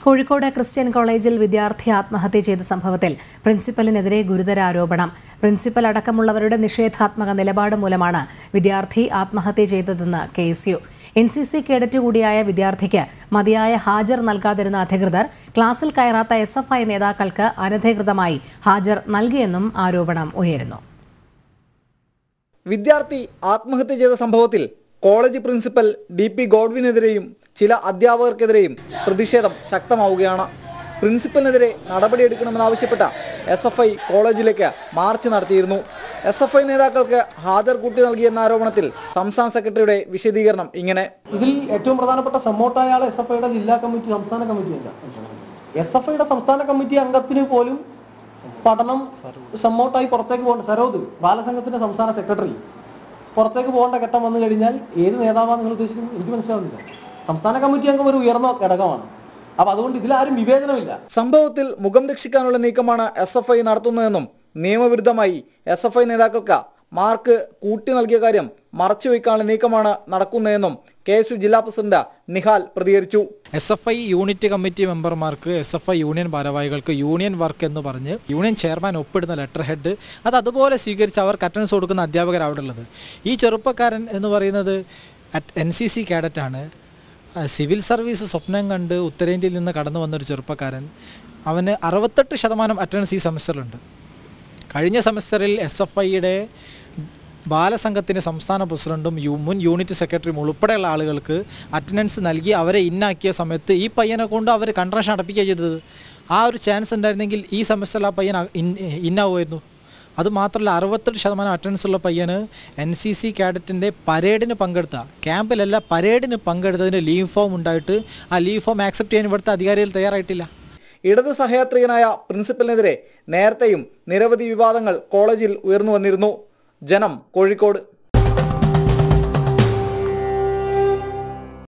Kozhikode Christian കോളേജിൽ വിദ്യാർത്ഥി ആത്മഹത്യ ചെയ്ത സംഭവത്തിൽ പ്രിൻസിപ്പലിനെതിരെ ഗുരുതര ആരോപണം പ്രിൻസിപ്പൽ അടക്കമുള്ളവരുടെ നിഷേധാത്മക നിലപാട് മൂലമാണ് വിദ്യാർത്ഥി ആത്മഹത്യ ചെയ്തതെന്ന് K S U N C C cadet കൂടിയായ വിദ്യാർത്ഥിക്ക് മതിയായ ഹാജർ നൽകാതിരുന്ന അധികൃതർ ക്ലാസ്സിൽ കയറാത്ത എസ് എഫ് ഐ നേതാക്കൾക്ക് അനധികൃതമായി ഹാജർ നൽകിയെന്നും ആരോപണം ഉയരുന്നു വിദ്യാർത്ഥി ആത്മഹത്യ ചെയ്ത സംഭവത്തിൽ കോളേജ് പ്രിൻസിപ്പൽ ഡി പി ഗോഡ്വിനെതിരെയും ചില അധ്യാപകർക്കെതിരെയും പ്രതിഷേധം ശക്തമാവുകയാണ് പ്രിൻസിപ്പലിനെതിരെ നടപടിയെടുക്കണമെന്നാവശ്യപ്പെട്ട എസ് എഫ് ഐ കോളേജിലേക്ക് മാർച്ച് നടത്തിയിരുന്നു എസ് എഫ് ഐ നേതാക്കൾക്ക് ഹാജർ കൂട്ടി നൽകിയെന്ന ആരോപണത്തിൽ സംസ്ഥാന സെക്രട്ടറിയുടെ വിശദീകരണം ഇങ്ങനെ ഇതിൽ ഏറ്റവും പ്രധാനപ്പെട്ട സമ്മോട്ടായ ആൾ എസ് എഫ് ഐയുടെ ജില്ലാ കമ്മിറ്റി സംസ്ഥാന കമ്മിറ്റിയല്ല എസ് എഫ് ഐയുടെ സംസ്ഥാന കമ്മിറ്റി അംഗത്തിന് പോലും പഠനം സമ്മോട്ടായി പുറത്തേക്ക് പോകേണ്ട സരോദ് ബാലസംഘത്തിന്റെ സംസ്ഥാന സെക്രട്ടറി പുറത്തേക്ക് പോകേണ്ട ഘട്ടം വന്നു കഴിഞ്ഞാൽ ഏത് നേതാവാണ് നിങ്ങൾ ഉദ്ദേശിക്കുന്നത് എനിക്ക് മനസ്സിലാവുന്നില്ല സംസ്ഥാന കമ്മിറ്റി അംഗം ഒരു ഉയർന്ന ഘടകമാണ് അപ്പൊ അതുകൊണ്ട് ഇതിലാരും വിവേചനമില്ല സംഭവത്തിൽ മുഖം രക്ഷിക്കാനുള്ള നീക്കമാണ് എസ് എഫ് ഐ നടത്തുന്നതെന്നും നിയമവിരുദ്ധമായി എസ് എഫ് ഐ നേതാക്കൾക്ക് മാർക്ക് കൂട്ടി നൽകിയ കാര്യം മറച്ചുവെക്കാനുള്ള നീക്കമാണ് നടക്കുന്നതെന്നും കെ എസ് യു ജില്ലാ പ്രസിഡന്റ് നിഹാൽ പ്രതികരിച്ചു S F I unit committee മെമ്പർമാർക്ക് എസ് എഫ് ഐ യൂണിയൻ ഭാരവാഹികൾക്ക് യൂണിയൻ വർക്ക് എന്ന് പറഞ്ഞ് യൂണിയൻ ചെയർമാൻ ഒപ്പിടുന്ന ലെറ്റർ ഹെഡ് അത് അതുപോലെ സ്വീകരിച്ച് അവർക്ക് അറ്റൻഡൻസ് കൊടുക്കുന്ന അധ്യാപകർ അവിടെ ഉള്ളത് ഈ ചെറുപ്പക്കാരൻ എന്ന് പറയുന്നത് എൻ സി സി കാഡറ്റാണ് സിവിൽ സർവീസ് സ്വപ്നം കണ്ട് ഉത്തരേന്ത്യയിൽ നിന്ന് കടന്നു വന്നൊരു ചെറുപ്പക്കാരൻ അവന് അറുപത്തെട്ട് ശതമാനം അറ്റൻഡൻസ് ഈ സെമസ്റ്ററിലുണ്ട് കഴിഞ്ഞ സെമസ്റ്ററിൽ എസ് എഫ് ഐയുടെ ബാലസംഘത്തിൻ്റെ സംസ്ഥാന പ്രസിഡന്റും യു മുൻ യൂണിറ്റ് സെക്രട്ടറിയും ഉൾപ്പെടെയുള്ള ആളുകൾക്ക് അറ്റൻഡൻസ് നൽകി അവരെ ഇന്നാക്കിയ സമയത്ത് ഈ പയ്യനെ കൊണ്ട് അവർ കൺട്രഷൻ അടപ്പിക്കുക ചെയ്തത് ആ ഒരു ചാൻസ് ഉണ്ടായിരുന്നെങ്കിൽ ഈ സെമസ്റ്ററിൽ ആ പയ്യൻ അ- ഇൻ- ഇന്നാവുമായിരുന്നു അത് മാത്രമല്ല അറുപത്തെട്ട് ശതമാനം അറ്റൻഡൻസ് ഉള്ള പയ്യന് എൻ സി സി കാഡറ്റിൻ്റെ പരേഡിന് പങ്കെടുത്ത ക്യാമ്പിലല്ല പരേഡിന് പങ്കെടുത്തതിന് ലീവ് ഫോം ഉണ്ടായിട്ട് ആ ലീവ് ഫോം ആക്സെപ്റ്റ് ചെയ്യാൻ ഇവിടുത്തെ അധികാരികൾ തയ്യാറായിട്ടില്ല ഇടത് സഹയാത്രികനായ പ്രിൻസിപ്പലിനെതിരെ നേരത്തെയും നിരവധി വിവാദങ്ങൾ കോളേജിൽ ഉയർന്നു വന്നിരുന്നു ജനം കോഴിക്കോട്